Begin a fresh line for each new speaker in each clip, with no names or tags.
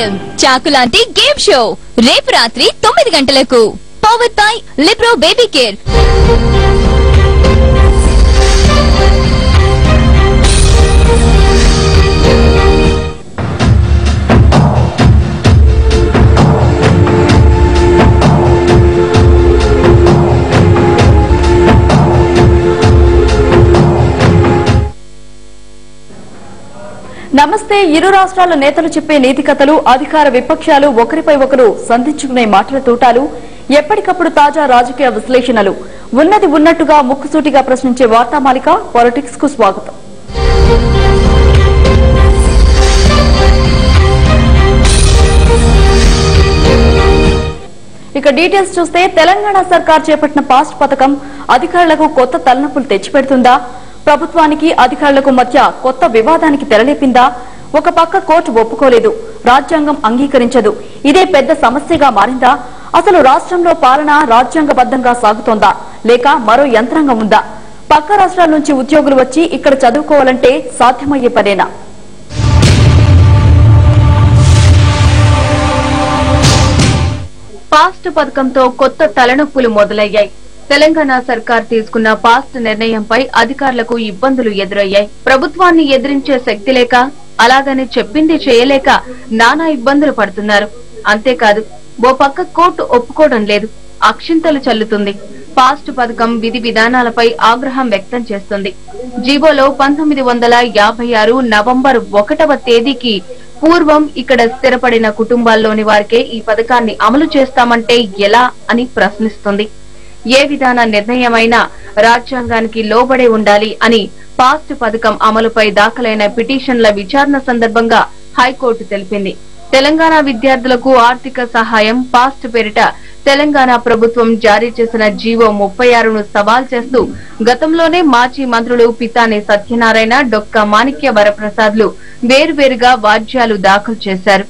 Film చాకు లాంటి game show రేపు రాత్రి తొమ్మిది గంటలకు powered by Libro baby care
నమస్తే ఇరు రాష్ట్రాల నేతలు చెప్పే నీతి కథలు అధికార విపక్షాలు ఒకరిపై ఒకరు సంధించుకునే మాటల తోటాలు ఎప్పటికప్పుడు తాజా రాజకీయ విశ్లేషణలు ఉన్నది ఉన్నట్టుగా ముక్కుసూటిగా ప్రశ్నించే వార్తామాలిక పాలిటిక్స్ కు స్వాగతం ఇక డీటెయిల్స్ చూస్తే తెలంగాణ సర్కార్ చేపట్టిన పాస్ట్ పథకం అధికారులకు కొత్త తలనొప్పులు తెచ్చిపెడుతుందా ప్రభుత్వానికి అధికారులకు మధ్య కొత్త వివాదానికి తెరలేపిందా ఒక పక్క కోర్టు ఒప్పుకోలేదు రాజ్యాంగం అంగీకరించదు ఇదే పెద్ద సమస్యగా మారిందా అసలు రాష్ట్రంలో పాలన రాజ్యాంగబద్ధంగా సాగుతోందా లేక మరో యంత్రాంగం ఉందా పక్క రాష్ట్రాల నుంచి ఉద్యోగులు వచ్చి ఇక్కడ చదువుకోవాలంటే సాధ్యమయ్యే పనేనా
పాస్ట్ పథకంతో కొత్త తలనొప్పులు మొదలయ్యాయి తెలంగాణ సర్కార్ తీసుకున్న పాస్ట్ నిర్ణయంపై అధికారులకు ఇబ్బందులు ఎదురయ్యాయి ప్రభుత్వాన్ని ఎదిరించే శక్తి లేక అలాగని చెప్పింది చేయలేక నానా ఇబ్బందులు పడుతున్నారు అంతేకాదు ఓ పక్క కోర్టు ఒప్పుకోవడం లేదు అక్షింతలు చల్లుతుంది పాస్ట్ పథకం విధి విధానాలపై ఆగ్రహం వ్యక్తం చేస్తుంది జీవోలో పంతొమ్మిది వందల యాభై ఆరు నవంబర్ ఒకటవ తేదీకి పూర్వం ఇక్కడ స్థిరపడిన కుటుంబాల్లోని వారికే ఈ పథకాన్ని అమలు చేస్తామంటే ఎలా అని ప్రశ్నిస్తుంది ఏ విధాన నిర్ణయమైనా రాజ్యాంగానికి లోబడే ఉండాలి అని పాస్ట్ పథకం అమలుపై దాఖలైన పిటిషన్ల విచారణ సందర్భంగా హైకోర్టు తెలిపింది తెలంగాణ విద్యార్థులకు ఆర్థిక సహాయం పాస్ట్ పేరిట తెలంగాణ ప్రభుత్వం జారీ చేసిన జీవో ముప్పై ఆరును సవాల్ చేస్తూ గతంలోనే మాజీ మంత్రులు పితాని సత్యనారాయణ డొక్క మాణిక్య వరప్రసాద్లు వేరువేరుగా వాద్యాలు దాఖలు చేశారు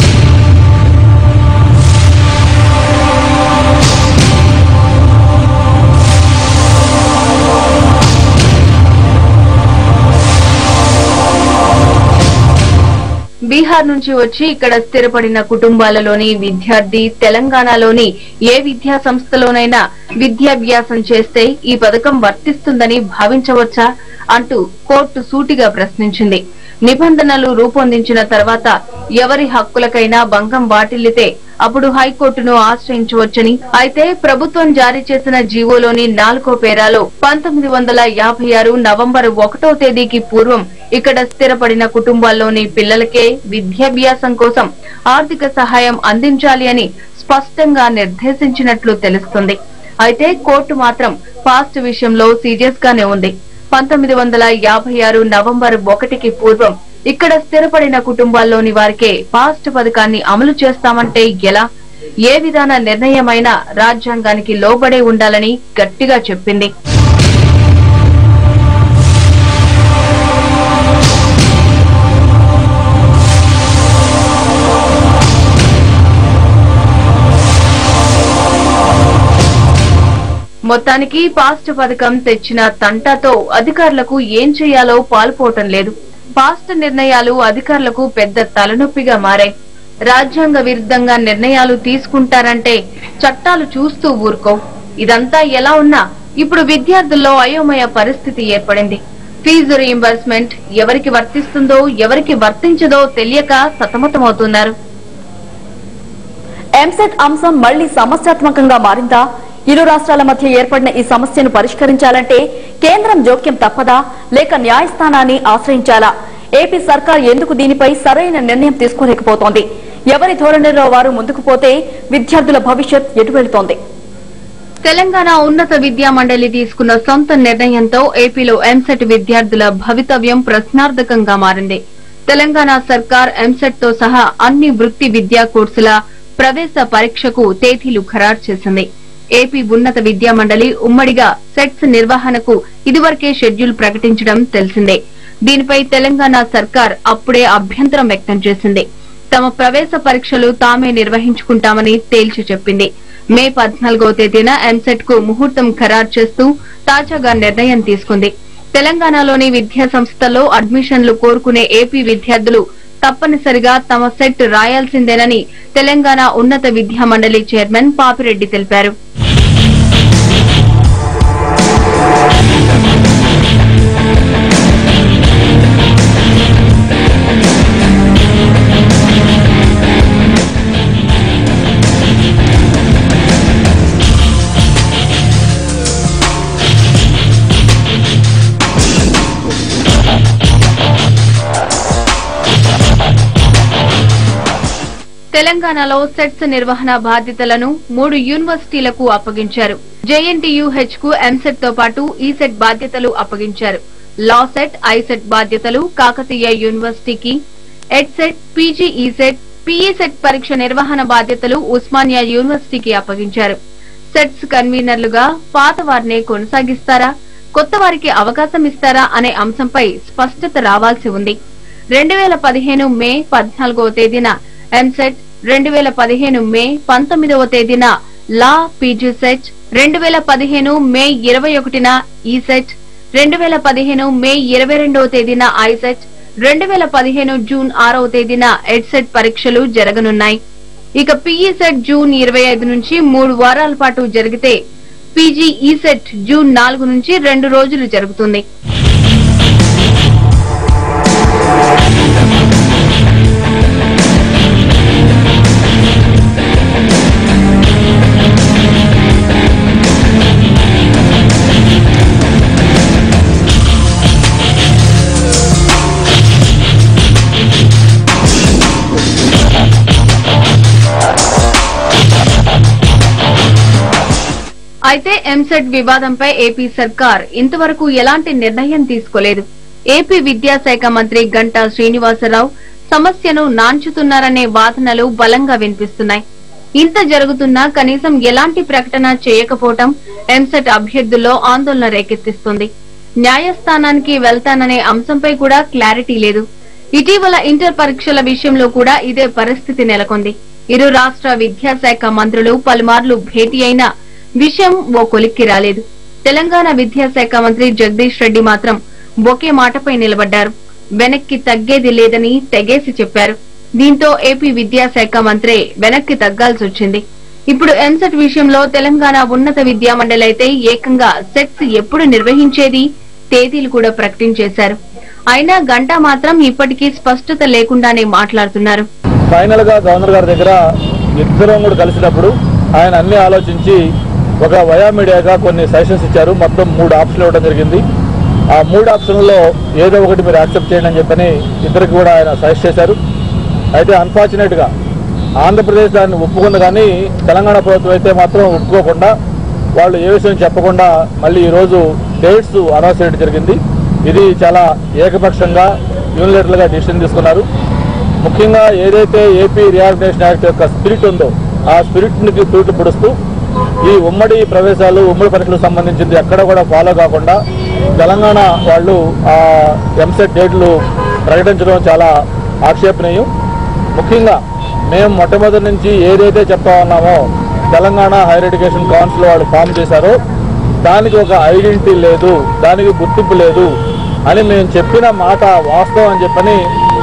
బీహార్ నుంచి వచ్చి ఇక్కడ స్థిరపడిన కుటుంబాలలోని విద్యార్థి తెలంగాణలోని ఏ విద్యా సంస్థలోనైనా విద్యాభ్యాసం చేస్తే ఈ పథకం వర్తిస్తుందని భావించవచ్చా అంటూ కోర్టు సూటిగా ప్రశ్నించింది నిబంధనలు రూపొందించిన తర్వాత ఎవరి హక్కులకైనా భంగం వాటిల్లితే అప్పుడు హైకోర్టును ఆశ్రయించవచ్చని అయితే ప్రభుత్వం జారీ చేసిన జీవోలోని నాలుగో పేరాలో పంతొమ్మిది వందల యాభై ఆరు నవంబర్ ఒకటో తేదీకి పూర్వం ఇక్కడ స్థిరపడిన కుటుంబాల్లోని పిల్లలకే విద్యాభ్యాసం కోసం ఆర్థిక సహాయం అందించాలి అని స్పష్టంగా నిర్దేశించినట్లు తెలుస్తుంది అయితే కోర్టు మాత్రం పాస్ట్ విషయంలో సీరియస్ గానే ఉంది పంతొమ్మిది వందల యాభై ఆరు నవంబర్ ఒకటికి పూర్వం ఇక్కడ స్థిరపడిన కుటుంబాల్లోని వారికే పాస్ట్ పథకాన్ని అమలు చేస్తామంటే ఎలా ఏ విధాన నిర్ణయమైనా రాజ్యాంగానికి లోబడే ఉండాలని గట్టిగా చెప్పింది మొత్తానికి పాస్ట్ పథకం తెచ్చిన తంటాతో అధికారులకు ఏం చేయాలో పాల్పోవటం లేదు పాస్ట్ నిర్ణయాలు అధికారులకు పెద్ద తలనొప్పిగా మారాయి రాజ్యాంగ విరుద్ధంగా నిర్ణయాలు తీసుకుంటారంటే చట్టాలు చూస్తూ ఊరుకో ఇదంతా ఎలా ఉన్నా ఇప్పుడు విద్యార్థుల్లో అయోమయ పరిస్థితి ఏర్పడింది ఫీజు రీయింబర్స్మెంట్ ఎవరికి వర్తిస్తుందో ఎవరికి వర్తించదో తెలియక సతమతమవుతున్నారు
ఎంసెట్ అంశం మళ్లీ సమస్యాత్మకంగా మారిందా ఇరు రాష్ట్రాల మధ్య ఏర్పడిన ఈ సమస్యను పరిష్కరించాలంటే కేంద్రం జోక్యం తప్పదా లేక న్యాయస్థానాన్ని ఆశ్రయించాలా ఏపీ సర్కార్ ఎందుకు దీనిపై సరైన నిర్ణయం తీసుకోలేకపోతోంది ఎవరి ధోరణిలో వారు ముందుకు పోతే విద్యార్థుల భవిష్యత్ ఎటు వెళుతోంది
తెలంగాణ ఉన్నత విద్యా మండలి తీసుకున్న సొంత నిర్ణయంతో ఏపీలో ఎంసెట్ విద్యార్థుల భవితవ్యం ప్రశ్నార్థకంగా మారింది తెలంగాణ సర్కార్ ఎంసెట్ తో సహా అన్ని వృత్తి విద్యా కోర్సుల ప్రవేశ పరీక్షకు తేదీలు ఖరారు చేసింది ఏపీ ఉన్నత విద్యా మండలి ఉమ్మడిగా సెట్స్ నిర్వహణకు ఇదివరకే షెడ్యూల్ ప్రకటించడం తెలిసిందే దీనిపై తెలంగాణ సర్కార్ అప్పుడే అభ్యంతరం వ్యక్తం చేసింది తమ ప్రవేశ పరీక్షలు తామే నిర్వహించుకుంటామని తేల్చి చెప్పింది మే పద్నాలుగో తేదీన ఎంసెట్ కు ముహూర్తం ఖరారు చేస్తూ తాజాగా నిర్ణయం తీసుకుంది తెలంగాణలోని విద్యా సంస్థల్లో అడ్మిషన్లు కోరుకునే ఏపీ విద్యార్థులు తప్పనిసరిగా తమ సెట్ రాయాల్సిందేనని తెలంగాణ ఉన్నత విద్యా మండలి చైర్మన్ పాపిరెడ్డి తెలిపారు తెలంగాణలో సెట్స్ నిర్వహణ బాధ్యతలను మూడు యూనివర్సిటీలకు అప్పగించారు జేఎన్టీయూహెచ్ కు ఎంసెట్ తో పాటు ఈ సెట్ బాధ్యతలు అప్పగించారు లా సెట్ ఐసెట్ బాధ్యతలు కాకతీయ యూనివర్సిటీకి EdCET PG ECET PE CET పరీక్ష నిర్వహణ బాధ్యతలు ఉస్మానియా యూనివర్సిటీకి అప్పగించారు సెట్స్ కన్వీనర్లుగా పాత వారినే కొనసాగిస్తారా కొత్త వారికి అవకాశం ఇస్తారా అనే అంశంపై స్పష్టత రావాల్సి ఉంది రెండు వేల పదిహేను మే పద్నాలుగవ తేదీన ఎంసెట్ రెండు వేల పదిహేను మే పంతొమ్మిదవ తేదీన లా పీజీ సెట్ రెండు వేల పదిహేను మే ఇరవై ఒకటిన ఈ సెట్ రెండు వేల పదిహేను మే ఇరవై రెండవ తేదీన ఐసెట్ రెండు వేల పదిహేను జూన్ ఆరవ తేదీన ఎడ్సెట్ పరీక్షలు జరగనున్నాయి ఇక పీఈ సెట్ జూన్ ఇరవై ఐదు నుంచి మూడు వారాల పాటు జరిగితే పీజీ ఈ సెట్ జూన్ నాలుగు నుంచి రెండు రోజులు జరుగుతుంది అయితే ఎంసెట్ వివాదంపై ఏపీ సర్కార్ ఇంతవరకు ఎలాంటి నిర్ణయం తీసుకోలేదు ఏపీ విద్యాశాఖ మంత్రి గంటా శ్రీనివాసరావు సమస్యను నాంచుతున్నారనే వాదనలు బలంగా వినిపిస్తున్నాయి ఇంత జరుగుతున్నా కనీసం ఎలాంటి ప్రకటన చేయకపోవటం ఎంసెట్ అభ్యర్థుల్లో ఆందోళన రేకెత్తిస్తుంది న్యాయస్థానానికి వెళ్తాననే అంశంపై కూడా క్లారిటీ లేదు ఇటీవల ఇంటర్ పరీక్షల విషయంలో కూడా ఇదే పరిస్థితి నెలకొంది ఇరు రాష్ట్ర విద్యాశాఖ మంత్రులు పలుమార్లు భేటీ అయినా విషయం ఓ కొలిక్కి రాలేదు తెలంగాణ విద్యాశాఖ మంత్రి జగదీష్ రెడ్డి మాత్రం ఒకే మాటపై నిలబడ్డారు వెనక్కి తగ్గేది లేదని తెగేసి చెప్పారు దీంతో ఏపీ విద్యాశాఖ మంత్రి వెనక్కి తగ్గాల్సి వచ్చింది ఇప్పుడు ఎంసెట్ విషయంలో తెలంగాణ ఉన్నత విద్యా మండలి అయితే ఏకంగా సెట్స్ ఎప్పుడు నిర్వహించేది తేదీలు కూడా ప్రకటించేశారు అయినా గంటా మాత్రం ఇప్పటికీ స్పష్టత లేకుండానే మాట్లాడుతున్నారు
ఫైనల్ గా గవర్నర్ గారి దగ్గర ఇద్దరం కూడా కలిసినప్పుడు ఆయన అన్ని ఆలోచించి ఒక వయా మీడియాగా కొన్ని సజెషన్స్ ఇచ్చారు మొత్తం మూడు ఆప్షన్లు ఇవ్వడం జరిగింది ఆ మూడు ఆప్షన్లలో ఏదో ఒకటి మీరు యాక్సెప్ట్ చేయండి అని చెప్పని ఇద్దరికి కూడా ఆయన సజెస్ట్ చేశారు అయితే అన్ఫార్చునేట్ గా ఆంధ్రప్రదేశ్ దాన్ని ఒప్పుకుంది కానీ తెలంగాణ ప్రభుత్వం అయితే మాత్రం ఒప్పుకోకుండా వాళ్ళు ఏ విషయం చెప్పకుండా మళ్ళీ ఈరోజు డేట్స్ అనౌన్స్ చేయడం జరిగింది ఇది చాలా ఏకపక్షంగా యూనిలేటర్లుగా డిసిషన్ తీసుకున్నారు ముఖ్యంగా ఏదైతే ఏపీ రియాగ్నేషన్ యాక్ట్ యొక్క స్పిరిట్ ఉందో ఆ స్పిరిట్ ని తూట్లు పొడుస్తూ ఈ ఉమ్మడి ప్రవేశాలు ఉమ్మడి పరీక్షలకు సంబంధించింది ఎక్కడ కూడా ఫాలో కాకుండా తెలంగాణ వాళ్ళు ఆ ఎంసెట్ డేట్లు ప్రకటించడం చాలా ఆక్షేపణీయం ముఖ్యంగా మేము మొట్టమొదటి నుంచి ఏదైతే చెప్తా ఉన్నామో తెలంగాణ హైయర్ ఎడ్యుకేషన్ కౌన్సిల్ వాళ్ళు ఫామ్ చేశారో దానికి ఒక ఐడెంటిటీ లేదు దానికి గుర్తింపు లేదు అని మేము చెప్పిన మాట వాస్తవం అని చెప్పని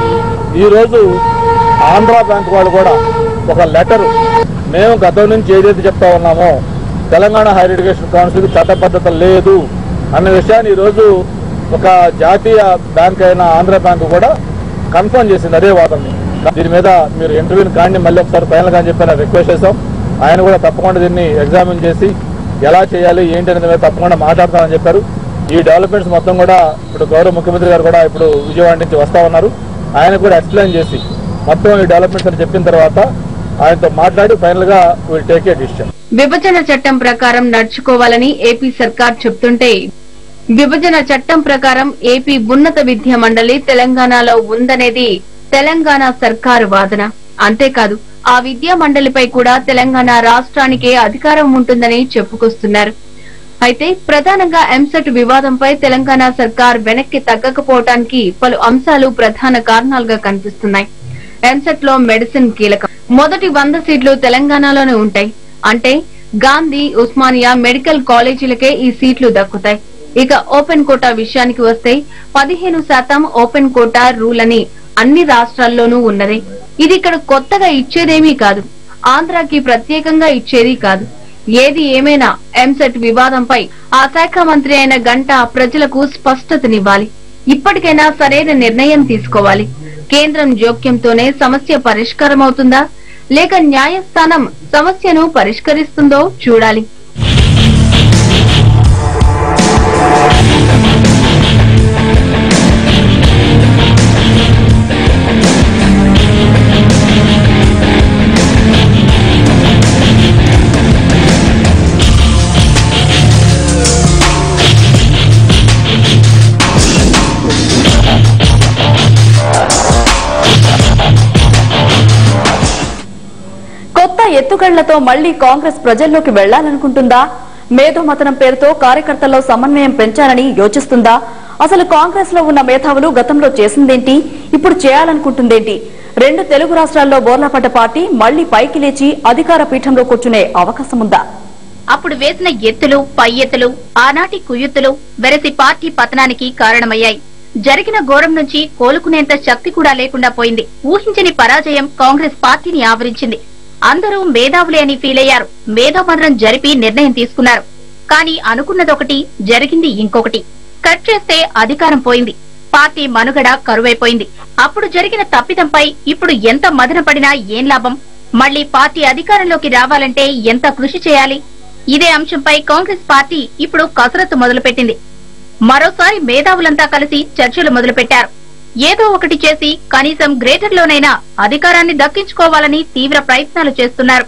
ఈరోజు ఆంధ్ర బ్యాంక్ వాళ్ళు కూడా ఒక లెటర్ మేము గతం నుంచి ఏదైతే చెప్తా ఉన్నామో తెలంగాణ హైయర్ ఎడ్యుకేషన్ కౌన్సిల్కి చట్టబద్ధత లేదు అన్న విషయాన్ని ఈరోజు ఒక జాతీయ బ్యాంక్ అయిన ఆంధ్ర బ్యాంక్ కూడా కన్ఫర్మ్ చేసింది అదే వాదనని దీని మీద మీరు ఇంటర్వ్యూని కానీ మళ్ళీ ఒకసారి ఫైనల్ గా చెప్పిన రిక్వెస్ట్ చేస్తాం ఆయన కూడా తప్పకుండా దీన్ని ఎగ్జామిన్ చేసి ఎలా చేయాలి ఏంటి అనేది మీద తప్పకుండా మాట్లాడతామని చెప్పారు ఈ డెవలప్మెంట్స్ మొత్తం కూడా ఇప్పుడు గౌరవ ముఖ్యమంత్రి గారు కూడా ఇప్పుడు విజయవాడ నుంచి వస్తా ఉన్నారు ఆయన కూడా ఎక్స్ప్లెయిన్ చేసి మొత్తం ఈ డెవలప్మెంట్స్ అని చెప్పిన తర్వాత ఆయనతో మాట్లాడి ఫైనల్ గా విల్ టేక్ ఏ డిసిషన్
విభజన చట్టం ప్రకారం నడుచుకోవాలని ఏపీ సర్కార్ చెప్తుంటే విభజన చట్టం ప్రకారం ఏపీ ఉన్నత విద్యా మండలి తెలంగాణలో ఉందనేది తెలంగాణ సర్కారు వాదన అంతేకాదు ఆ విద్యా మండలిపై కూడా తెలంగాణ రాష్ట్రానికే అధికారం ఉంటుందని చెప్పుకొస్తున్నారు అయితే ప్రధానంగా ఎంసెట్ వివాదంపై తెలంగాణ సర్కార్ వెనక్కి తగ్గకపోవటానికి పలు అంశాలు ప్రధాన కారణాలుగా కనిపిస్తున్నాయి ఎంసెట్ లో మెడిసిన్ కీలకం మొదటి వంద సీట్లు తెలంగాణలోనే ఉంటాయి అంటే గాంధీ ఉస్మానియా మెడికల్ కాలేజీలకే ఈ సీట్లు దక్కుతాయి ఇక ఓపెన్ కోటా విషయానికి వస్తే పదిహేను శాతం ఓపెన్ కోటా రూల్ అని అన్ని రాష్ట్రాల్లోనూ ఉన్నదే ఇది ఇక్కడ కొత్తగా ఇచ్చేదేమీ కాదు ఆంధ్రాకి ప్రత్యేకంగా ఇచ్చేది కాదు ఏది ఏమైనా ఎంసెట్ వివాదంపై ఆ శాఖ మంత్రి అయిన గంట ప్రజలకు స్పష్టతనివ్వాలి ఇప్పటికైనా సరైన నిర్ణయం తీసుకోవాలి కేంద్రం జోక్యంతోనే సమస్య పరిష్కారమవుతుందా లేక న్యాయస్థానం సమస్యను పరిష్కరిస్తుందో చూడాలి
కొత్త ఎత్తుగళ్లతో మళ్లీ కాంగ్రెస్ ప్రజల్లోకి వెళ్లాలనుకుంటుందా మేధోమతనం పేరుతో కార్యకర్తల్లో సమన్వయం పెంచాలని యోచిస్తుందా అసలు కాంగ్రెస్ లో ఉన్న మేధావులు గతంలో చేసిందేంటి ఇప్పుడు చేయాలనుకుంటుందేంటి రెండు తెలుగు రాష్ట్రాల్లో బోర్లాపడ్డ పార్టీ మళ్లీ పైకి లేచి అధికార పీఠంలో కూర్చునే అవకాశం ఉందా
అప్పుడు వేసిన ఎత్తులు పై ఎత్తులు ఆనాటి కుయుత్తులు వెరసి పార్టీ పతనానికి కారణమయ్యాయి జరిగిన ఘోరం నుంచి కోలుకునేంత శక్తి కూడా లేకుండా పోయింది ఊహించని పరాజయం కాంగ్రెస్ పార్టీని ఆవరించింది అందరూ మేధావులే అని ఫీల్ అయ్యారు మేధోమంత్రం జరిపి నిర్ణయం తీసుకున్నారు కానీ అనుకున్నదొకటి జరిగింది ఇంకొకటి కట్ చేస్తే అధికారం పోయింది పార్టీ మనుగడ కరువైపోయింది అప్పుడు జరిగిన తప్పిదంపై ఇప్పుడు ఎంత మదన పడినా ఏం లాభం మళ్లీ పార్టీ అధికారంలోకి రావాలంటే ఎంత కృషి చేయాలి ఇదే అంశంపై కాంగ్రెస్ పార్టీ ఇప్పుడు కసరత్తు మొదలుపెట్టింది మరోసారి మేధావులంతా కలిసి చర్చలు మొదలుపెట్టారు ఏదో ఒకటి చేసి కనీసం గ్రేటర్ లోనైనా అధికారాన్ని దక్కించుకోవాలని తీవ్ర ప్రయత్నాలు చేస్తున్నారు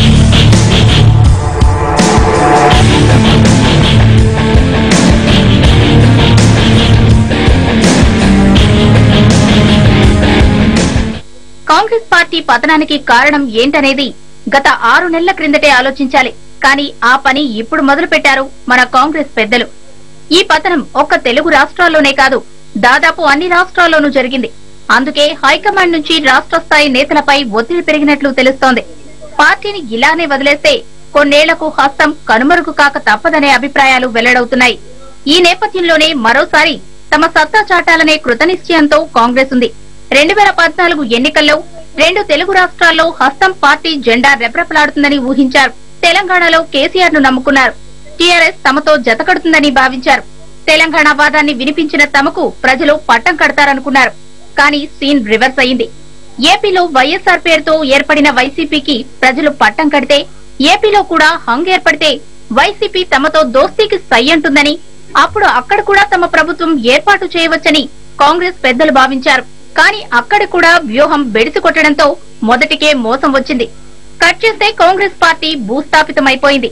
కాంగ్రెస్ పార్టీ పతనానికి కారణం ఏంటనేది గత ఆరు నెలల క్రిందటే ఆలోచించాలి కానీ ఆ పని ఇప్పుడు మొదలు పెట్టారు మన కాంగ్రెస్ పెద్దలు ఈ పతనం ఒక్క తెలుగు రాష్ట్రాల్లోనే కాదు దాదాపు అన్ని రాష్ట్రాల్లోనూ జరిగింది అందుకే హైకమాండ్ నుంచి రాష్ట్ర స్థాయి నేతలపై ఒత్తిడి పెరిగినట్లు తెలుస్తోంది పార్టీని ఇలానే వదిలేస్తే కొన్నేళ్లకు హస్తం కనుమరుగు కాక తప్పదనే అభిప్రాయాలు వెల్లడవుతున్నాయి ఈ నేపథ్యంలోనే మరోసారి తమ సత్తా చాటాలనే కృతనిశ్చయంతో కాంగ్రెస్ ఉంది రెండు వేల పద్నాలుగు ఎన్నికల్లో రెండు తెలుగు రాష్ట్రాల్లో హస్తం పార్టీ జెండా రెపరెపలాడుతుందని ఊహించారు తెలంగాణలో కేసీఆర్ ను నమ్ముకున్నారు టీఆర్ఎస్ తమతో జతకడుతుందని భావించారు తెలంగాణ వాదాన్ని వినిపించిన తమకు ప్రజలు పట్టం కడతారనుకున్నారు కానీ సీన్ రివర్స్ అయింది ఏపీలో వైఎస్ఆర్ పేరుతో ఏర్పడిన వైసీపీకి ప్రజలు పట్టం కడితే ఏపీలో కూడా హంగ్ ఏర్పడితే వైసీపీ తమతో దోస్తీకి సై అంటుందని అప్పుడు అక్కడ కూడా తమ ప్రభుత్వం ఏర్పాటు చేయవచ్చని కాంగ్రెస్ పెద్దలు భావించారు కానీ అక్కడ కూడా వ్యూహం బెడిసి కొట్టడంతో మొదటికే మోసం వచ్చింది కట్ చేస్తే కాంగ్రెస్ పార్టీ భూస్థాపితమైపోయింది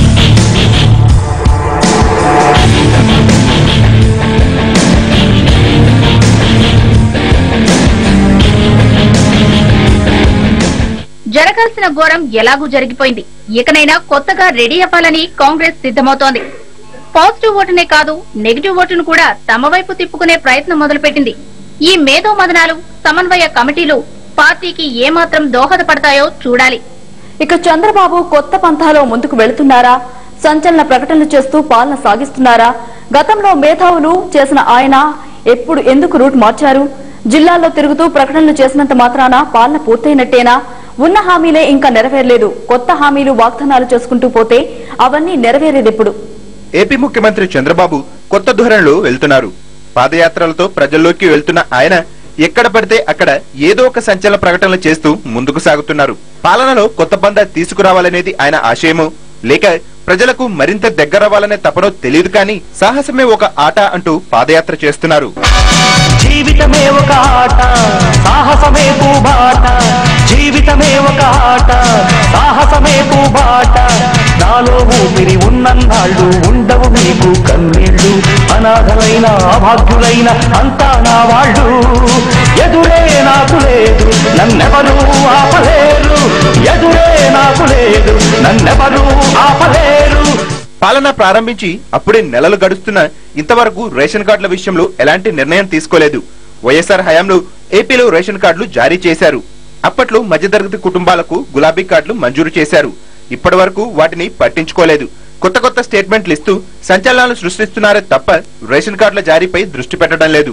జరగాల్సిన ఘోరం ఎలాగూ జరిగిపోయింది ఇకనైనా కొత్తగా రెడీ అవ్వాలని కాంగ్రెస్ సిద్ధమవుతోంది పాజిటివ్ ఓటునే కాదు నెగిటివ్ ఓటును కూడా తమ వైపు తిప్పుకునే ప్రయత్నం మొదలుపెట్టింది ఈ మేధో మదనాలు సమన్వయ కమిటీలు పార్టీకి ఏమాత్రం దోహదపడతాయో చూడాలి
ఇక చంద్రబాబు కొత్త పంథాలో ముందుకు వెళుతున్నారా సంచలన ప్రకటనలు చేస్తూ పాలన సాగిస్తున్నారా గతంలో మేధావులు చేసిన ఆయన ఎప్పుడు ఎందుకు రూట్ మార్చారు జిల్లాల్లో తిరుగుతూ ప్రకటనలు చేసినంత మాత్రాన పాలన పూర్తయినట్టేనా ఉన్న హామీలే ఇంకా నెరవేరలేదు కొత్త హామీలు వాగ్దానాలు చేసుకుంటూ పోతే అవన్నీ నెరవేరేదెప్పుడు
ఏపీ ముఖ్యమంత్రి చంద్రబాబు కొత్త ధోరణిలో వెళ్తున్నారు పాదయాత్రలతో ప్రజల్లోకి వెళ్తున్న ఆయన ఎక్కడ పడితే అక్కడ ఏదో ఒక సంచలన ప్రకటనలు చేస్తూ ముందుకు సాగుతున్నారు పాలనలో కొత్త బంద తీసుకురావాలనేది ఆయన ఆశయము లేక ప్రజలకు మరింత దగ్గరవ్వాలనే తపనో తెలియదు కానీ సాహసమే ఒక ఆట అంటూ పాదయాత్ర చేస్తున్నారు
జీవితమే ఒక ఆట సాహసమే పూబాట జీవితమే ఒక ఆట సాహసమే పూబాట నాలో ఊపిరి ఉన్నన్నాళ్ళు ఉండవు మీకు కన్నీళ్ళు అనాథలైన అభాగ్యులైన అంతా నా వాళ్ళు ఎదురే నాకు లేదు నన్నెవరూ ఆపలేరు ఎదురే నాకు లేదు నన్నెవరూ ఆపలేరు
పాలన ప్రారంభించి అప్పుడే నెలలు గడుస్తున్నా ఇంతవరకు రేషన్ కార్డుల విషయంలో ఎలాంటి నిర్ణయం తీసుకోలేదు వైఎస్ఆర్ హయాంలో ఏపీలో రేషన్ కార్డులు జారీ చేశారు అప్పట్లో మధ్యతరగతి కుటుంబాలకు గులాబీ కార్డులు మంజూరు చేశారు ఇప్పటి వరకు వాటిని పట్టించుకోలేదు కొత్త కొత్త స్టేట్మెంట్లు ఇస్తూ సంచలనాలు సృష్టిస్తున్నారే తప్ప రేషన్ కార్డుల జారీపై దృష్టి పెట్టడం లేదు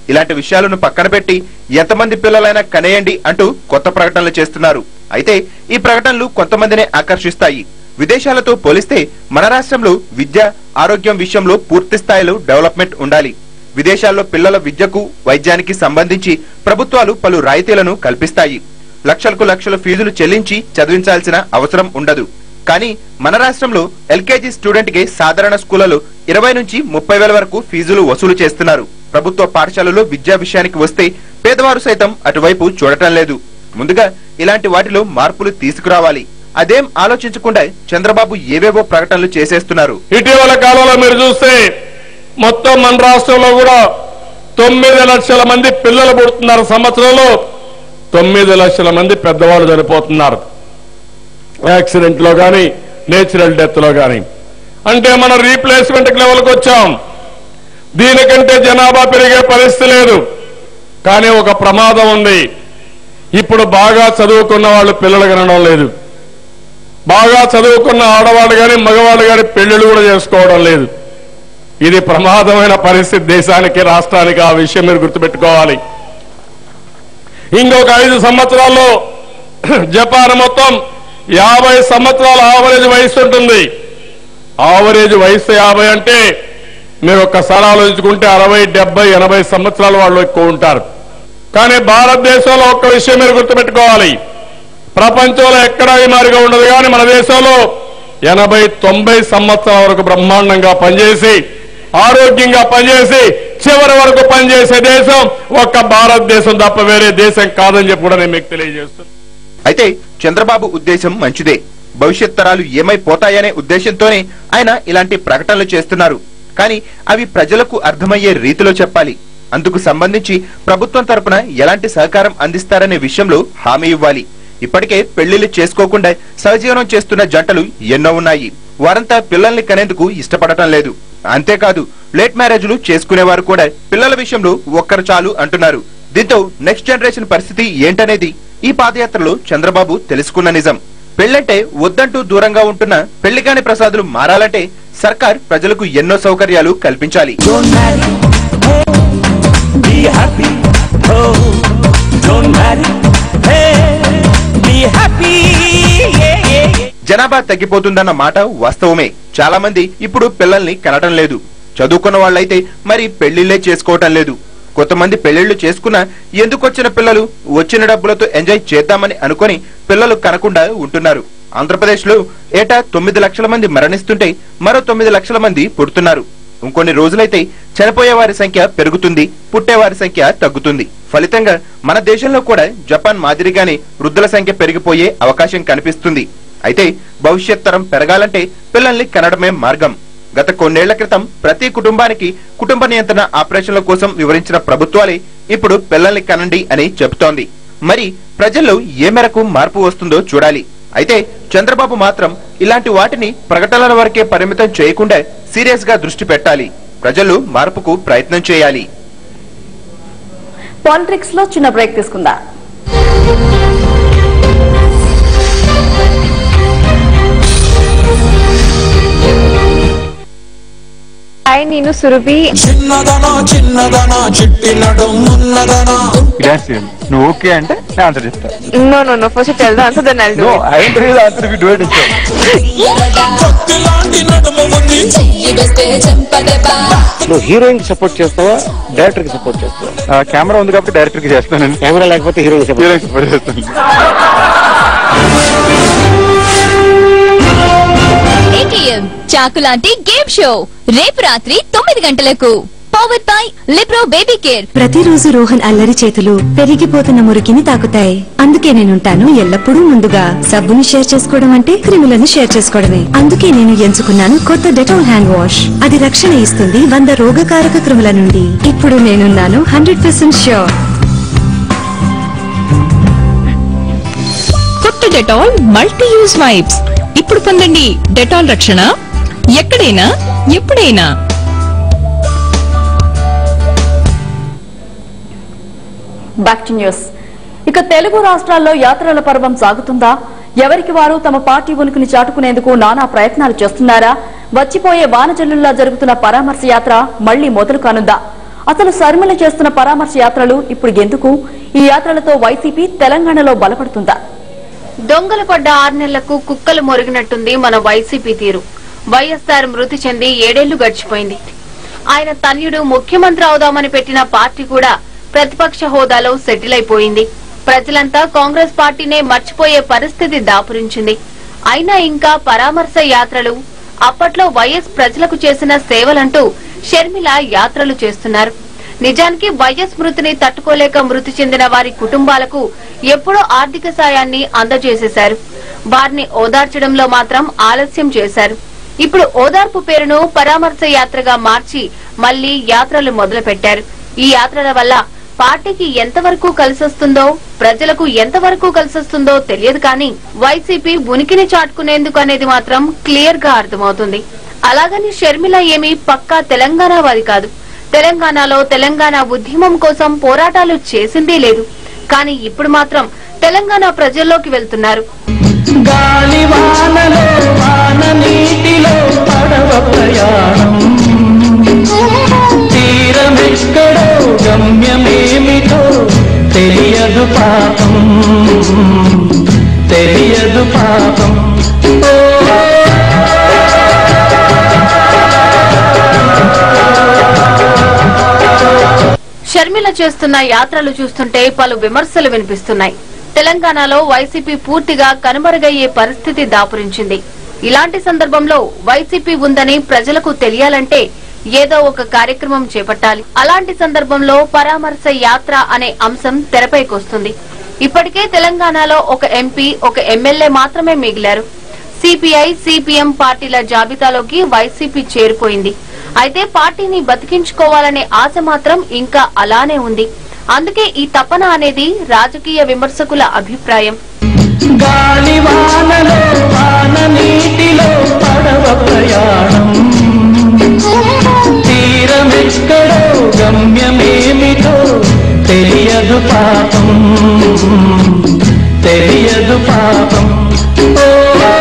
ఇలాంటి విషయాలను పక్కన పెట్టి ఎంతమంది పిల్లలైనా కనేయండి అంటూ కొత్త ప్రకటనలు చేస్తున్నారు అయితే ఈ ప్రకటనలు కొంతమందినే ఆకర్షిస్తాయి విదేశాలతో పోలిస్తే మన రాష్ట్రంలో విద్య ఆరోగ్యం విషయంలో పూర్తి స్థాయిలో డెవలప్మెంట్ ఉండాలి విదేశాల్లో పిల్లల విద్యకు వైద్యానికి సంబంధించి ప్రభుత్వాలు పలు రాయితీలను కల్పిస్తాయి లక్షలకు లక్షల ఫీజులు చెల్లించి చదివించాల్సిన అవసరం ఉండదు కానీ మన రాష్ట్రంలో ఎల్కేజీ స్టూడెంట్ కి సాధారణ స్కూళ్లలో ఇరవై నుంచి ముప్పై వేల వరకు ఫీజులు వసూలు చేస్తున్నారు ప్రభుత్వ పాఠశాలలో విద్యా విషయానికి వస్తే పేదవారు సైతం అటువైపు చూడటం లేదు ముందుగా ఇలాంటి వాటిలో మార్పులు తీసుకురావాలి అదేం ఆలోచించకుండా చంద్రబాబు ఏవేవో ప్రకటనలు చేసేస్తున్నారు
ఇటీవల కాలంలో మీరు చూస్తే మొత్తం మన రాష్ట్రంలో కూడా తొమ్మిది లక్షల మంది పిల్లలు పుడుతున్నారు సంవత్సరంలో తొమ్మిది లక్షల మంది పెద్దవాళ్ళు చనిపోతున్నారు యాక్సిడెంట్ లో కానీ నేచురల్ డెత్ లో కానీ అంటే మనం రీప్లేస్మెంట్ లెవెల్కి వచ్చాం దీనికంటే జనాభా పెరిగే పరిస్థితి లేదు కానీ ఒక ప్రమాదం ఉంది ఇప్పుడు బాగా చదువుకున్న వాళ్ళు పిల్లలు కనడం లేదు బాగా చదువుకున్న ఆడవాళ్ళు కానీ మగవాళ్ళు కానీ పెళ్లిళ్ళు కూడా చేసుకోవడం లేదు ఇది ప్రమాదమైన పరిస్థితి దేశానికి రాష్ట్రానికి ఆ విషయం మీరు గుర్తుపెట్టుకోవాలి ఇంకొక ఐదు సంవత్సరాల్లో జపాన్ మొత్తం యాభై సంవత్సరాల ఆవరేజ్ వయసు ఉంటుంది ఆవరేజ్ వయసు యాభై అంటే మీరు ఒక్కసారి ఆలోచించుకుంటే అరవై డెబ్బై ఎనభై సంవత్సరాల వాళ్ళు ఎక్కువ ఉంటారు కానీ భారతదేశంలో ఒక్క విషయం మీరు గుర్తుపెట్టుకోవాలి ప్రపంచంలో ఎక్కడా ఈ మారిగా ఉండదు కానీ మన దేశంలో ఎనభై తొంభై సంవత్సరాల వరకు బ్రహ్మాండంగా పనిచేసి ఆరోగ్యంగా పనిచేసి చివరి వరకు పనిచేసే దేశం ఒక్క భారతదేశం తప్ప వేరే దేశం కాదని చెప్పి కూడా నేను మీకు తెలియజేస్తున్నాను
అయితే చంద్రబాబు ఉద్దేశం మంచిదే భవిష్యత్ తరాలు ఏమైపోతాయనే ఉద్దేశంతోనే ఆయన ఇలాంటి ప్రకటనలు చేస్తున్నారు కానీ అవి ప్రజలకు అర్థమయ్యే రీతిలో చెప్పాలి అందుకు సంబంధించి ప్రభుత్వం తరపున ఎలాంటి సహకారం అందిస్తారనే విషయంలో హామీ ఇవ్వాలి ఇప్పటికే పెళ్లిళ్లు చేసుకోకుండా సహజీవనం చేస్తున్న జంటలు ఎన్నో ఉన్నాయి వారంతా పిల్లల్ని కనేందుకు ఇష్టపడటం లేదు అంతేకాదు లేట్ మ్యారేజ్లు చేసుకునేవారు కూడా పిల్లల విషయంలో ఒక్కరు చాలు అంటున్నారు దీంతో నెక్స్ట్ జనరేషన్ పరిస్థితి ఏంటనేది ఈ పాదయాత్రలో చంద్రబాబు తెలుసుకున్న నిజం పెళ్లంటే వద్దంటూ దూరంగా ఉంటున్న పెళ్లికాని ప్రసాదులు మారాలంటే సర్కార్ ప్రజలకు ఎన్నో సౌకర్యాలు కల్పించాలి
Don't marry, hey, be happy. Oh, don't marry, hey, be happy. Yeah, yeah, yeah.
జనాభా తగ్గిపోతుందన్న మాట వాస్తవమే చాలా మంది ఇప్పుడు పిల్లల్ని కనటం లేదు చదువుకున్న వాళ్ళైతే మరి పెళ్లిళ్లే చేసుకోవటం లేదు కొంతమంది పెళ్లిళ్లు చేసుకున్నా ఎందుకు వచ్చిన పిల్లలు వచ్చిన డబ్బులతో ఎంజాయ్ చేద్దామని అనుకొని పిల్లలు కనకుండా ఉంటున్నారు ఆంధ్రప్రదేశ్ లో ఏటా తొమ్మిది లక్షల మంది మరణిస్తుంటే మరో తొమ్మిది లక్షల మంది పుడుతున్నారు ఇంకొన్ని రోజులైతే చనిపోయే వారి సంఖ్య పెరుగుతుంది పుట్టేవారి సంఖ్య తగ్గుతుంది ఫలితంగా మన దేశంలో కూడా జపాన్ మాదిరిగానే వృద్ధుల సంఖ్య పెరిగిపోయే అవకాశం కనిపిస్తుంది అయితే భవిష్యత్ తరం పెరగాలంటే పిల్లల్ని కనడమే మార్గం గత కొన్నేళ్ల క్రితం ప్రతి కుటుంబానికి కుటుంబ నియంత్రణ ఆపరేషన్ల కోసం వివరించిన ప్రభుత్వాలే ఇప్పుడు పిల్లల్ని కనండి అని చెబుతోంది మరి ప్రజల్లో ఏ మేరకు మార్పు వస్తుందో చూడాలి అయితే చంద్రబాబు మాత్రం ఇలాంటి వాటిని ప్రకటనల వరకే పరిమితం చేయకుండా సీరియస్ గా దృష్టి పెట్టాలి ప్రజలు మార్పుకు ప్రయత్నం చేయాలి
పాలిటిక్స్ లో చిన్న బ్రేక్ తీసుకుందా
హాయ్ నేను సురభి
చిన్నదనా చిన్నదనా చిట్టి నడుం ఉన్నదనా
డాన్స్ చేయండి నువ్వు ఓకే అంటే నేను ఆన్సర్ చెప్తా
no no no first tell the answer then I'll
know
do
I don't read answer if you do it
కత్తి లాంటి నడుము ఉంది
నువ్వు హీరోయిన్ కి సపోర్ట్ చేస్తావా డైరెక్టర్ కి సపోర్ట్ చేస్తావా
కెమెరా ఉంది కాబట్టి డైరెక్టర్ కి చేస్తాను
కెమెరా లేకపోతే హీరోయిన్ సపోర్ట్
హీరోయిన్ సపోర్ట్ చేస్తాను
ఏటీఎం చాకు లాంటి గేమ్ షో రేపు రాత్రి తొమ్మిది గంటలకు పవర్డ్ బై లిప్రో బేబీ కేర్
ప్రతిరోజు రోహన్ అల్లరి చేతులు పెరిగిపోతున్న మురికిని తాకుతాయి అందుకే నేనుంటాను ఎల్లప్పుడూ ముందుగా సబ్బుని షేర్ చేసుకోవడం అంటే క్రిములను షేర్ చేసుకోవడమే అందుకే నేను ఎంచుకున్నాను కొత్త డెటాల్ హ్యాండ్ వాష్ అది రక్షణ ఇస్తుంది వంద రోగకారక క్రిముల నుండి ఇప్పుడు నేనున్నాను హండ్రెడ్ పర్సెంట్ ష్యూర్
కొత్త డెటాల్ మల్టీ యూజ్ వైప్స్ ఇప్పుడు పొందండి డెటాల్ రక్షణ ఎక్కడైనా ఎప్పుడైనా
బ్యాక్ టు న్యూస్ ఇక తెలుగు రాష్ట్రాల్లో యాత్రల పర్వం సాగుతుందా ఎవరికి వారు తమ పార్టీ ఉనికిని చాటుకునేందుకు నానా ప్రయత్నాలు చేస్తున్నారా వచ్చిపోయే వానజల్లుల్లా జరుగుతున్న పరామర్శ యాత్ర మళ్లీ మొదలు కానుందా అసలు శర్మిల చేస్తున్న పరామర్శ యాత్రలు ఇప్పుడు ఎందుకు ఈ యాత్రలతో వైసీపీ తెలంగాణలో బలపడుతుందా
దొంగలు పడ్డ ఆరు నెలలకు కుక్కలు మొరిగినట్టుంది మన వైసీపీ తీరు వైఎస్ఆర్ మృతి చెంది ఏడేళ్లు గడిచిపోయింది ఆయన తన్యుడు ముఖ్యమంత్రి అవుదామని పెట్టిన పార్టీ కూడా ప్రతిపక్ష హోదాలో సెటిల్ అయిపోయింది ప్రజలంతా కాంగ్రెస్ పార్టీనే మర్చిపోయే పరిస్థితి దాపురించింది అయినా ఇంకా పరామర్శ యాత్రలు అప్పట్లో వైఎస్ ప్రజలకు చేసిన సేవలంటూ షర్మిల యాత్రలు చేస్తున్నారు నిజానికి వైఎస్ మృతిని తట్టుకోలేక మృతి చెందిన వారి కుటుంబాలకు ఎప్పుడో ఆర్థిక సాయాన్ని అందజేసేశారు వారిని ఓదార్చడంలో మాత్రం ఆలస్యం చేశారు ఇప్పుడు ఓదార్పు పేరును పరామర్శ యాత్రగా మార్చి మళ్లీ యాత్రలు మొదలుపెట్టారు ఈ యాత్రల వల్ల పార్టీకి ఎంతవరకు కలిసొస్తుందో ప్రజలకు ఎంతవరకు కలిసొస్తుందో తెలియదు కానీ వైసీపీ ఉనికిని చాటుకునేందుకు అనేది మాత్రం క్లియర్ గా అర్థమవుతుంది అలాగని షర్మిల ఏమీ పక్కా తెలంగాణవాది కాదు తెలంగాణలో తెలంగాణ ఉద్యమం కోసం పోరాటాలు చేసిందే లేదు కానీ ఇప్పుడు మాత్రం తెలంగాణ ప్రజల్లోకి వెళ్తున్నారు
గాలి వానలో వాన నీటిలో పడవ ప్రయాణం తీరమెక్కడో గమ్యమేమిటో తెలియదు పాపం తెలియదు పాపం ఓ
షర్మిల చేస్తున్న యాత్రలు చూస్తుంటే పలు విమర్శలు వినిపిస్తున్నాయి తెలంగాణలో వైసీపీ పూర్తిగా కనుమరుగయ్యే పరిస్థితి దాపురించింది ఇలాంటి సందర్భంలో వైసీపీ ఉందని ప్రజలకు తెలియాలంటే ఏదో ఒక కార్యక్రమం చేపట్టాలి అలాంటి సందర్భంలో పరామర్శ యాత్ర అనే అంశం తెరపైకొస్తుంది ఇప్పటికే తెలంగాణలో ఒక ఎంపీ ఒక ఎమ్మెల్యే మాత్రమే మిగిలారు సిపిఐ సిపిఎం పార్టీల జాబితాలోకి వైసీపీ చేరిపోయింది అయితే పార్టీని బతికించుకోవాలనే ఆశ మాత్రం ఇంకా అలానే ఉంది అందుకే ఈ తపన అనేది రాజకీయ విమర్శకుల అభిప్రాయం
గాలి వానలో వాన నీటిలో పడవ ప్రయాణం తీరమెక్కడో గమ్యమేమిటో తెలియదు పాపం తెలియదు పాపం ఓ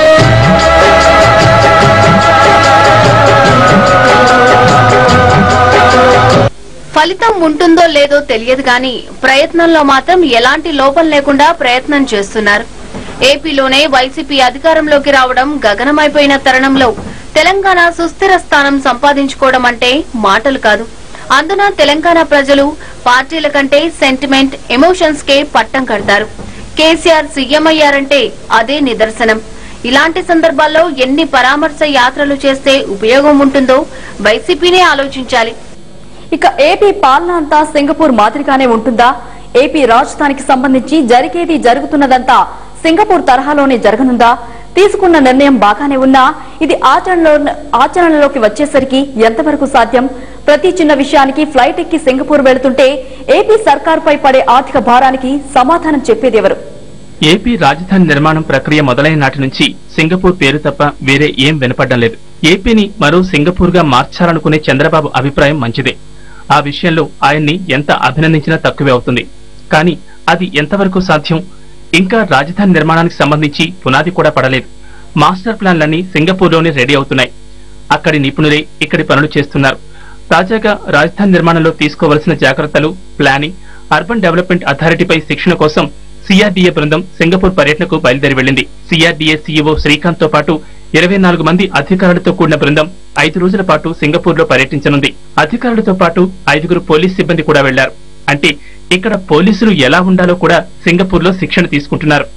ఫలితం ఉంటుందో లేదో తెలియదు కానీ ప్రయత్నంలో మాత్రం ఎలాంటి లోపం లేకుండా ప్రయత్నం చేస్తున్నారు ఏపీలోనే వైసీపీ అధికారంలోకి రావడం గగనమైపోయిన తరుణంలో తెలంగాణ సుస్థిర స్థానం సంపాదించుకోవడం అంటే మాటలు కాదు అందున తెలంగాణ ప్రజలు పార్టీల కంటే సెంటిమెంట్ ఎమోషన్స్ కే పట్టం కడతారు కేసీఆర్ సీఎం అయ్యారంటే అదే నిదర్శనం ఇలాంటి సందర్భాల్లో ఎన్ని పరామర్శ యాత్రలు చేస్తే ఉపయోగం ఉంటుందో వైసీపీనే ఆలోచించాలి
ఇక ఏపీ పాలన అంతా సింగపూర్ మాదిరిగానే ఉంటుందా ఏపీ రాజధానికి సంబంధించి జరిగేది జరుగుతున్నదంతా సింగపూర్ తరహాలోనే జరగనుందా తీసుకున్న నిర్ణయం బాగానే ఉన్నా ఇది ఆచరణలో ఆచరణలోకి వచ్చేసరికి ఎంతవరకు సాధ్యం ప్రతి చిన్న విషయానికి ఫ్లైట్ ఎక్కి సింగపూర్ వెళుతుంటే ఏపీ సర్కార్పై పడే ఆర్థిక భారానికి సమాధానం చెప్పేదెవరు
ఏపీ రాజధాని నిర్మాణం ప్రక్రియ మొదలైన నాటి నుంచి సింగపూర్ పేరు తప్ప వేరే ఏం వినపడ్డం లేదు ఏపీని మరో సింగపూర్ గా మార్చాలనుకునే చంద్రబాబు అభిప్రాయం మంచిదే ఆ విషయంలో ఆయన్ని ఎంత అభినందించినా తక్కువే అవుతుంది కానీ అది ఎంతవరకు సాధ్యం ఇంకా రాజధాని నిర్మాణానికి సంబంధించి పునాది కూడా పడలేదు మాస్టర్ ప్లాన్లన్నీ సింగపూర్లోనే రెడీ అవుతున్నాయి అక్కడి నిపుణులే ఇక్కడి పనులు చేస్తున్నారు తాజాగా రాజధాని నిర్మాణంలో తీసుకోవలసిన జాగ్రత్తలు ప్లానింగ్ అర్బన్ డెవలప్మెంట్ అథారిటీపై శిక్షణ కోసం సిఆర్డీఏ బృందం సింగపూర్ పర్యటనకు బయలుదేరి వెళ్లింది సిఆర్డీఏ సీఈఓ శ్రీకాంత్ తో పాటు ఇరవై నాలుగు మంది అధికారులతో కూడిన బృందం ఐదు రోజుల పాటు సింగపూర్ లో పర్యటించనుంది అధికారులతో పాటు ఐదుగురు పోలీస్ సిబ్బంది కూడా వెళ్లారు అంటే ఇక్కడ పోలీసులు ఎలా ఉండాలో కూడా సింగపూర్ లో శిక్షణ తీసుకుంటున్నారు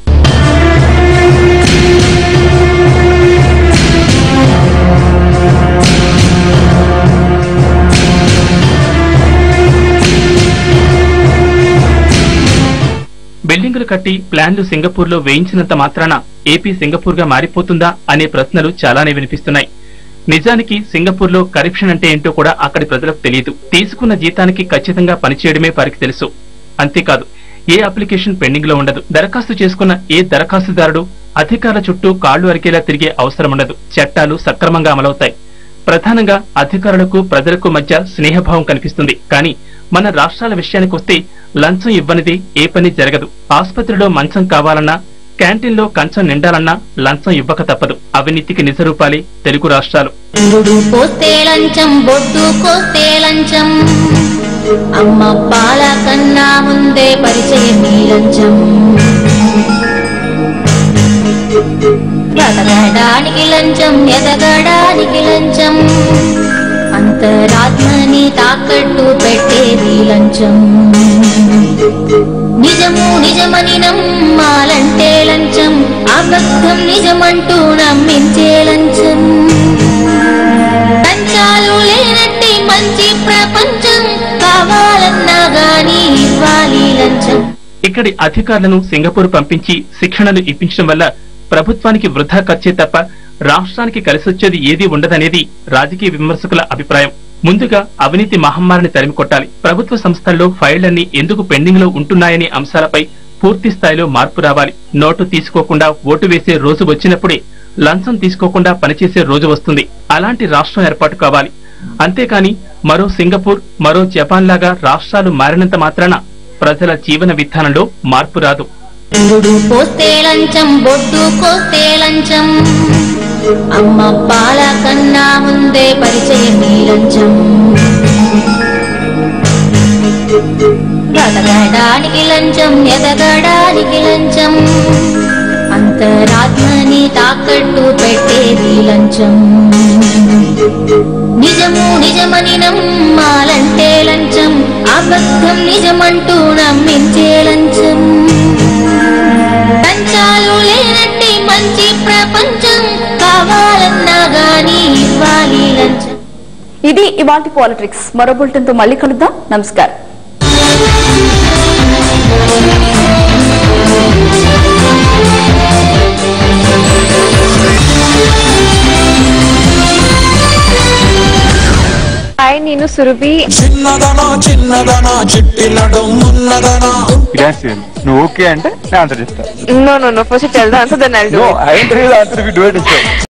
బిల్డింగులు కట్టి ప్లాన్లు సింగపూర్ లో వేయించినంత మాత్రాన ఏపీ సింగపూర్ గా మారిపోతుందా అనే ప్రశ్నలు చాలానే వినిపిస్తున్నాయి నిజానికి సింగపూర్ లో కరప్షన్ అంటే ఏంటో కూడా అక్కడి ప్రజలకు తెలియదు తీసుకున్న జీతానికి ఖచ్చితంగా పనిచేయడమే వారికి తెలుసు అంతేకాదు ఏ అప్లికేషన్ పెండింగ్ లో ఉండదు దరఖాస్తు చేసుకున్న ఏ దరఖాస్తుదారుడు అధికారుల చుట్టూ కాళ్లు అరికేలా తిరిగే అవసరం ఉండదు చట్టాలు సక్రమంగా అమలవుతాయి ప్రధానంగా అధికారులకు ప్రజలకు మధ్య స్నేహభావం కనిపిస్తుంది కానీ మన రాష్ట్రాల విషయానికి వస్తే లంచం ఇవ్వనిది ఏ పని జరగదు ఆసుపత్రిలో మంచం కావాలన్నా క్యాంటీన్లో కంచం నిండాలన్నా లంచం ఇవ్వక తప్పదు అవినీతికి నిజరూపాలే తెలుగు రాష్ట్రాలు
కోస్తే లంచం బొట్టు కోస్తే లంచం అమ్మ పాల కన్నా ముందే పరిచయం ఈ లంచం బ్రతకడానికి లంచం ఎదగడానికి లంచం అంతరాత్మని తాకట్టు పెట్టేది లంచం నిజము నిజమని నమ్మాలంటే లంచం అబద్ధం నిజమంటూ నమ్మించే లంచం లంచాలు లేనట్టి మంచి ప్రపంచం కావాలన్నా గాని ఇవ్వాలి లంచం
ఇక్కడి అధికారులను సింగపూర్ పంపించి శిక్షణలు ఇప్పించడం వల్ల ప్రభుత్వానికి వృధా ఖర్చే తప్ప రాష్ట్రానికి కలిసొచ్చేది ఏదీ ఉండదనేది రాజకీయ విమర్శకుల అభిప్రాయం ముందుగా అవినీతి మహమ్మారిని తరిమి కొట్టాలి ప్రభుత్వ సంస్థల్లో ఫైళ్లన్నీ ఎందుకు పెండింగ్ లో ఉంటున్నాయనే అంశాలపై పూర్తి స్థాయిలో మార్పు రావాలి నోటు తీసుకోకుండా ఓటు వేసే రోజు వచ్చినప్పుడే లంచం తీసుకోకుండా పనిచేసే రోజు వస్తుంది అలాంటి రాష్ట్రం ఏర్పాటు కావాలి అంతేకాని మరో సింగపూర్ మరో జపాన్ లాగా రాష్ట్రాలు మారినంత మాత్రాన ప్రజల జీవన విధానంలో మార్పు రాదు
పురుడు పోస్తే లంచం బొడ్డు కోస్తే లంచం అమ్మ పాల కన్నా ముందే పరిచయం ఈ లంచం బ్రతకడానికి లంచం ఎదగడానికి లంచం అంతరాత్మని తాకట్టు పెట్టేది లంచం నిజము నిజమని నమ్మాలంటే లంచం అబద్ధం నిజమంటూ నమ్మించే లంచం లంచాలు లేనట్టి మంచి ప్రపంచం కావాలన్నా గాని ఇవ్వాలి లంచం
ఇది ఇవాల్టి పాలిటిక్స్ మరో బులెటిన్ తో మళ్ళీ కలుద్దాం నమస్కారం
హాయ్ నేను సురభి
చిన్నదనా చిన్నదనా చిట్టి నడుం ఉన్నదనా
డాన్స్ చేయాలి నువ్వు ఓకే అంటే నేను ఆన్సర్ చెప్తా
no no no first tell the answer then I'll
know
do
I answer we do it